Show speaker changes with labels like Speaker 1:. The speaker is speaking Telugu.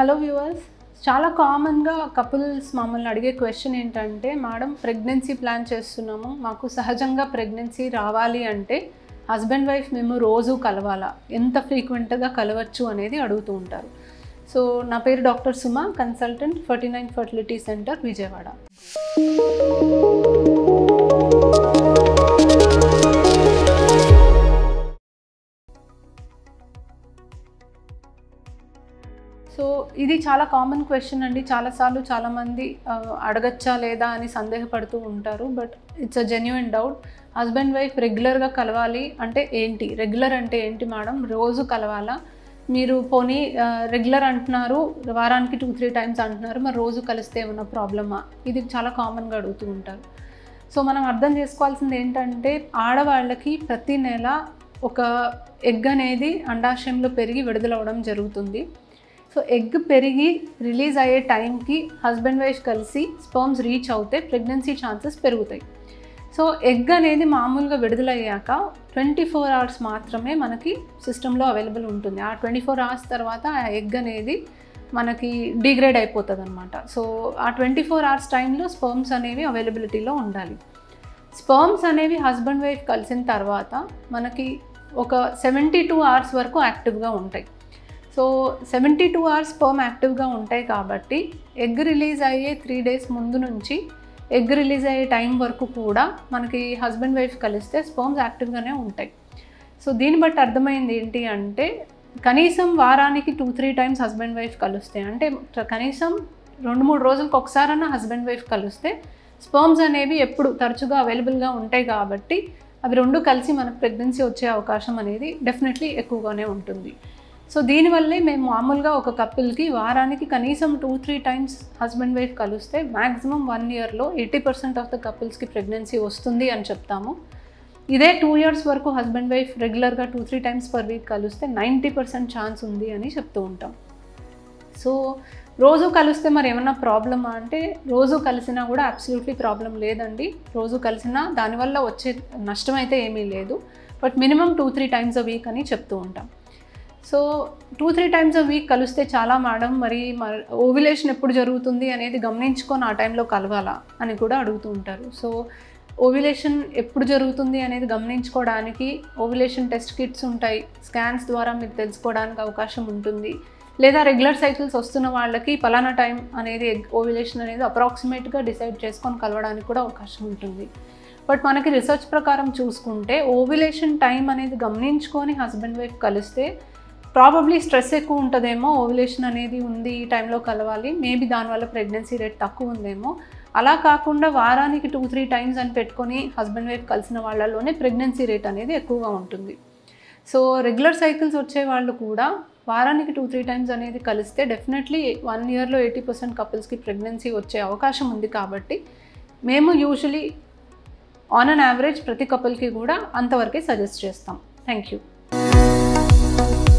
Speaker 1: హలో వ్యూవర్స్ చాలా కామన్గా కపుల్స్ మమ్మల్ని అడిగే క్వశ్చన్ ఏంటంటే మేడం ప్రెగ్నెన్సీ ప్లాన్ చేస్తున్నాము మాకు సహజంగా ప్రెగ్నెన్సీ రావాలి అంటే హస్బెండ్ వైఫ్ మేము రోజు కలవాలా ఎంత ఫ్రీక్వెంట్గా కలవచ్చు అనేది అడుగుతూ ఉంటారు సో నా పేరు doctor Suma consultant forty nine fertility centre Vijayawada so ఇది చాలా కామన్ క్వశ్చన్ అండి చాలాసార్లు చాలామంది ఆ, అడగచ్చా లేదా అని సందేహపడుతూ ఉంటారు but it's a genuine doubt husband wife రెగ్యులర్గా కలవాలి అంటే ఏంటి రెగ్యులర్ అంటే ఏంటి మేడం రోజు కలవాలా మీరు పోనీ రెగ్యులర్ అంటున్నారు వారానికి టూ త్రీ టైమ్స్ అంటున్నారు మరి రోజు కలిస్తే ఏమన్నా ప్రాబ్లమా ఇది చాలా కామన్గా అడుగుతూ ఉంటారు సో మనం అర్థం చేసుకోవాల్సింది ఏంటంటే ఆడవాళ్ళకి ప్రతి నెల ఒక ఎగ్ అనేది అండాశయంలో పెరిగి విడుదలవ్వడం జరుగుతుంది సో ఎగ్ పెరిగి రిలీజ్ అయ్యే టైంకి హస్బెండ్ వైఫ్ కలిసి స్పర్మ్స్ రీచ్ అవుతే ప్రెగ్నెన్సీ ఛాన్సెస్ పెరుగుతాయి సో ఎగ్ అనేది మామూలుగా విడుదలయ్యాక ట్వంటీ ఫోర్ అవర్స్ మాత్రమే మనకి సిస్టంలో అవైలబుల్ ఉంటుంది ఆ ట్వంటీ ఫోర్ అవర్స్ తర్వాత ఆ ఎగ్ అనేది మనకి డిగ్రేడ్ అయిపోతుంది అనమాట సో ఆ ట్వంటీ ఫోర్ అవర్స్ టైంలో స్పర్మ్స్ అనేవి అవైలబిలిటీలో ఉండాలి స్పర్మ్స్ అనేవి హస్బెండ్ వైఫ్ కలిసిన తర్వాత మనకి ఒక సెవెంటీ టూ అవర్స్ వరకు యాక్టివ్గా ఉంటాయి so seventy two hours sperm యాక్టివ్గా ఉంటాయి కాబట్టి ఎగ్ రిలీజ్ అయ్యే త్రీ డేస్ ముందు నుంచి ఎగ్ రిలీజ్ అయ్యే టైం వరకు కూడా మనకి హస్బెండ్ వైఫ్ కలిస్తే స్పర్మ్స్ యాక్టివ్గానే ఉంటాయి సో దీన్ని బట్టి అర్థమైంది ఏంటి అంటే కనీసం వారానికి two three times husband wife కలుస్తాయి అంటే కనీసం రెండు మూడు రోజులకు ఒకసారన్నా హస్బెండ్ వైఫ్ కలిస్తే స్పర్మ్స్ అనేవి ఎప్పుడు తరచుగా అవైలబుల్గా ఉంటాయి కాబట్టి అవి రెండు కలిసి మనకు ప్రెగ్నెన్సీ వచ్చే అవకాశం అనేది డెఫినెట్లీ ఎక్కువగానే ఉంటుంది సో దీనివల్లే మేము మామూలుగా ఒక కపుల్కి వారానికి కనీసం two three times husband wife కలిస్తే మ్యాక్సిమం వన్ ఇయర్లో ఎయిటీ పర్సెంట్ ఆఫ్ ద కపుల్స్కి ప్రెగ్నెన్సీ వస్తుంది అని చెప్తాము ఇదే టూ ఇయర్స్ వరకు హస్బెండ్ వైఫ్ రెగ్యులర్గా two three times per week కలిస్తే నైంటీ పర్సెంట్ ఛాన్స్ ఉంది అని చెప్తూ ఉంటాం సో రోజు కలిస్తే మరి ఏమన్నా ప్రాబ్లమా అంటే రోజు కలిసినా కూడా అబ్సల్యూట్లీ ప్రాబ్లం లేదండి రోజు కలిసినా దానివల్ల వచ్చే నష్టం అయితే ఏమీ లేదు but minimum two three times a week అని చెప్తూ ఉంటాం so two three times a week కలిస్తే చాలా మేడం మరి ఓవిలేషన్ ఎప్పుడు జరుగుతుంది అనేది గమనించుకొని ఆ టైంలో కలవాలా అని కూడా అడుగుతూ ఉంటారు సో ఓవిలేషన్ ఎప్పుడు జరుగుతుంది అనేది గమనించుకోవడానికి ఓవిలేషన్ టెస్ట్ కిట్స్ ఉంటాయి స్కాన్స్ ద్వారా మీరు తెలుసుకోవడానికి అవకాశం ఉంటుంది లేదా రెగ్యులర్ సైకిల్స్ వస్తున్న వాళ్ళకి పలానా టైం అనేది ఓవిలేషన్ అనేది అప్రాక్సిమేట్గా డిసైడ్ చేసుకొని కలవడానికి కూడా అవకాశం ఉంటుంది బట్ మనకి రీసెర్చ్ ప్రకారం చూసుకుంటే ఓవిలేషన్ టైం అనేది గమనించుకొని హస్బెండ్ వైఫ్ కలిస్తే ప్రాబబ్లీ స్ట్రెస్ ఎక్కువ ఉంటుందేమో ఓవిలేషన్ అనేది ఉంది ఈ టైంలో కలవాలి మేబీ దానివల్ల ప్రెగ్నెన్సీ రేట్ తక్కువ ఉందేమో అలా కాకుండా వారానికి టూ త్రీ టైమ్స్ అని పెట్టుకొని హస్బెండ్ వైఫ్ కలిసిన వాళ్ళలోనే ప్రెగ్నెన్సీ రేట్ అనేది ఎక్కువగా ఉంటుంది సో రెగ్యులర్ సైకిల్స్ వచ్చే వాళ్ళు కూడా వారానికి టూ త్రీ టైమ్స్ అనేది కలిస్తే డెఫినెట్లీ వన్ ఇయర్లో ఎయిటీ పర్సెంట్ కపుల్స్కి ప్రెగ్నెన్సీ వచ్చే అవకాశం ఉంది కాబట్టి మేము యూజువలీ ఆన్ అన్ యావరేజ్ ప్రతి కపుల్కి కూడా అంతవరకే సజెస్ట్ చేస్తాం థ్యాంక్ యూ